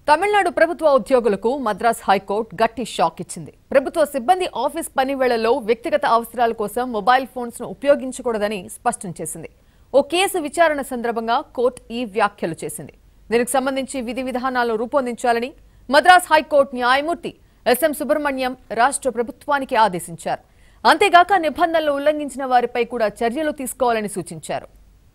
తమిళనాడు ప్రభుత్వ ఉద్యోగులకు మద్రాస్ హైకోర్టు గట్టి షాక్ ఇచ్చింది ప్రభుత్వ సిబ్బంది ఆఫీస్ పని వేళల్లో వ్యక్తిగత అవసరాల కోసం మొబైల్ ఫోన్స్ ను ఉపయోగించకూడదని స్పష్టం చేసింది ఓ కేసు విచారణ సందర్భంగా కోర్టు ఈ వ్యాఖ్యలు చేసింది దీనికి సంబంధించి విధి విధానాలు రూపొందించాలని మద్రాస్ హైకోర్టు న్యాయమూర్తి ఎస్ఎం సుబ్రహ్మణ్యం రాష్ట్ర ప్రభుత్వానికి ఆదేశించారు అంతేగాక నిబంధనలు ఉల్లంఘించిన వారిపై కూడా చర్యలు తీసుకోవాలని సూచించారు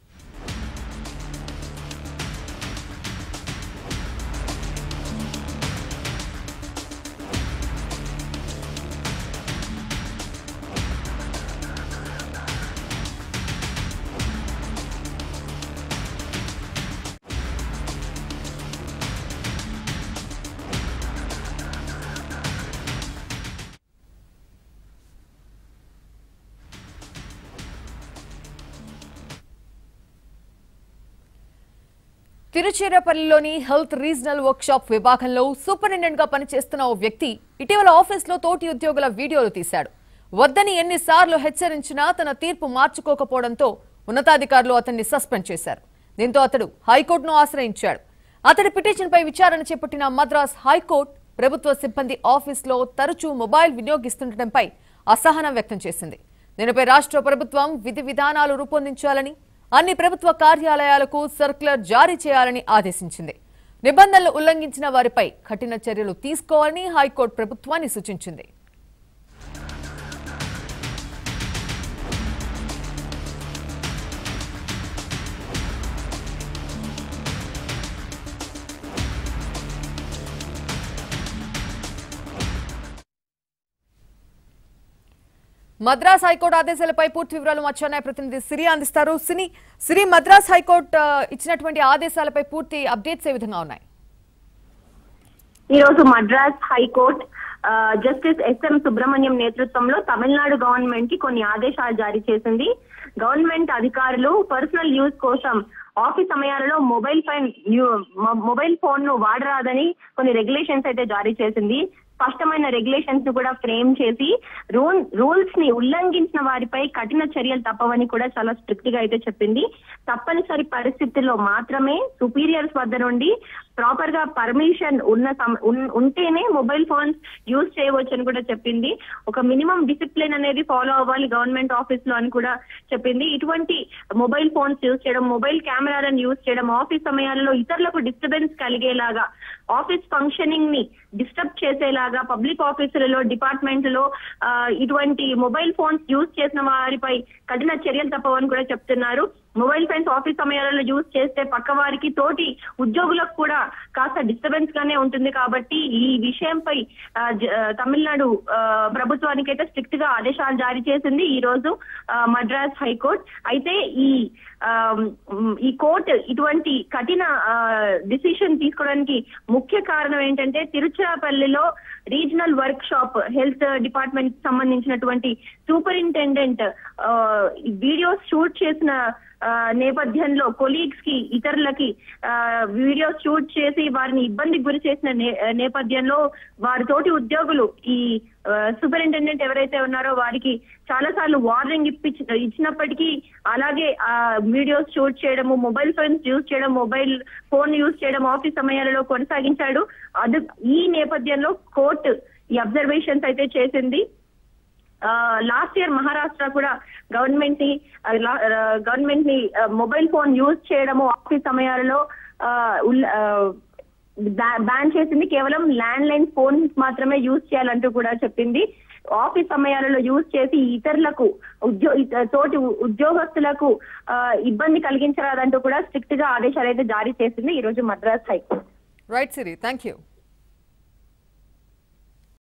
తిరుచిరపల్లిలోని హెల్త్ రీజనల్ వర్క్షాప్ విభాగంలో సూపరింటెండెంట్ గా పనిచేస్తున్న ఓ వ్యక్తి ఇటీవల ఆఫీస్లో తోటి ఉద్యోగుల వీడియోలు తీశాడు వద్దని ఎన్నిసార్లు హెచ్చరించినా తన తీర్పు మార్చుకోకపోవడంతో ఉన్నతాధికారులు అతన్ని సస్పెండ్ చేశారు దీంతో అతడు హైకోర్టును ఆశ్రయించాడు అతడి పిటిషన్పై విచారణ చేపట్టిన మద్రాస్ హైకోర్టు ప్రభుత్వ సిబ్బంది ఆఫీస్లో తరచూ మొబైల్ వినియోగిస్తుండటంపై అసహనం వ్యక్తం చేసింది దీనిపై రాష్ట్ర ప్రభుత్వం విధి విధానాలు రూపొందించాలని అన్ని ప్రభుత్వ కార్యాలయాలకు సర్క్యులర్ జారీ చేయాలని ఆదేశించింది నిబంధనలు ఉల్లంఘించిన వారిపై కఠిన చర్యలు తీసుకోవాలని హైకోర్టు ప్రభుత్వాన్ని సూచించింది మద్రాస్ హైకోర్టు ఆదేశాలపై పూర్తి వివరాలు మా చెన్నై ప్రతినిధి సిరి అందిస్తారు సిని సిరి మద్రాస్ హైకోర్టు ఆ, ఇచ్చినటువంటి ఆదేశాలపై పూర్తి అప్డేట్స్ ఏ విధంగా ఉన్నాయి ఈ రోజు మద్రాస్ హైకోర్టు ఆ, జస్టిస్ ఎస్ఎం సుబ్రహ్మణ్యం నేతృత్వంలో తమిళనాడు గవర్నమెంట్ కి కొన్ని ఆదేశాలు జారీ చేసింది గవర్నమెంట్ అధికారులు పర్సనల్ యూజ్ కోసం ఆఫీస్ సమయాలలో మొబైల్ ఫోన్ యూ- మొ- మొబైల్ ఫోన్ ను వాడరాదని కొన్ని రెగ్యులేషన్స్ అయితే జారీ చేసింది స్పష్టమైన రెగ్యులేషన్స్ ను కూడా ఫ్రేమ్ చేసి రూల్ రూల్స్ ని ఉల్లంఘించిన వారిపై కఠిన చర్యలు తప్పవని కూడా చాలా స్ట్రిక్ట్ గా అయితే చెప్పింది తప్పనిసరి పరిస్థితుల్లో మాత్రమే సుపీరియర్స్ వద్ద నుండి ప్రాపర్ గా పర్మిషన్ ఉన్న సమ- ఉన్- ఉంటేనే మొబైల్ ఫోన్స్ యూజ్ చేయవచ్చు అని కూడా చెప్పింది ఒక మినిమం డిసిప్లిన్ అనేది ఫాలో అవ్వాలి గవర్నమెంట్ ఆఫీస్ లో అని కూడా చెప్పింది ఇటువంటి మొబైల్ ఫోన్స్ యూజ్ చేయడం మొబైల్ కెమెరాలను యూజ్ చేయడం ఆఫీస్ సమయాలలో ఇతరులకు డిస్టర్బెన్స్ కలిగేలాగా ఆఫీస్ ఫంక్షనింగ్ ని డిస్టర్బ్ చేసేలాగా పబ్లిక్ ఆఫీసులలో డిపార్ట్మెంట్లలో ఆ, ఇటువంటి మొబైల్ ఫోన్స్ యూజ్ చేసిన వారిపై కఠిన చర్యలు తప్పవని కూడా చెప్తున్నారు మొబైల్ ఫోన్స్ ఆఫీస్ సమయాలలో యూజ్ చేస్తే పక్క వారికి తోటి ఉద్యోగులకు కూడా కాస్త డిస్టర్బెన్స్ గానే ఉంటుంది కాబట్టి ఈ విషయంపై ఆ, జ- ఆ, తమిళనాడు ఆ, ప్రభుత్వానికి అయితే స్ట్రిక్ట్ గా ఆదేశాలు జారీ చేసింది ఈ రోజు ఆ, మద్రాస్ హైకోర్టు అయితే ఈ ఆ, మ్, ఈ కోర్టు ఇటువంటి కఠిన డిసిషన్ తీసుకోవడానికి ముఖ్య కారణం ఏంటంటే తిరుచిరాపల్లిలో regional workshop health department సంబంధించినటువంటి సూపరింటెండెంట్ వీడియోస్ షూట్ చేసిన ఆ, నేపథ్యంలో కొలీగ్స్ కి ఇతరులకి వీడియోస్ షూట్ చేసి వారిని ఇబ్బందికి గురి చేసిన నే- నేపథ్యంలో వారి తోటి ఉద్యోగులు ఈ సూపరింటెండెంట్ ఎవరైతే ఉన్నారో వారికి చాలా సార్లు వార్నింగ్ ఇప్పించి ఇచ్చినప్పటికీ అలాగే ఆ వీడియోస్ షూట్ చేయడము మొబైల్ ఫోన్స్ యూజ్ చేయడం మొబైల్ ఫోన్ యూజ్ చేయడం ఆఫీస్ సమయాలలో కొనసాగించాడు అది ఈ నేపథ్యంలో కోర్టు ఈ అబ్జర్వేషన్స్ అయితే చేసింది లాస్ట్ ఇయర్ మహారాష్ట్ర కూడా గవర్నమెంట్ ని గవర్నమెంట్ ని మొబైల్ ఫోన్ యూజ్ చేయడము ఆఫీస్ సమయాలలో బ్యాన్ చేసింది కేవలం ల్యాండ్ లైన్ ఫోన్ మాత్రమే యూజ్ చేయాలంటూ కూడా చెప్పింది ఆఫీస్ సమయాలలో యూజ్ చేసి ఇతరులకు ఉద్యో ఇత- తోటి ఉ- ఉద్యోగస్తులకు ఆ, ఇబ్బంది కలిగించరాదంటూ కూడా స్ట్రిక్ట్ గా ఆదేశాలు అయితే జారీ చేసింది ఈ రోజు Madras high court right sir thank you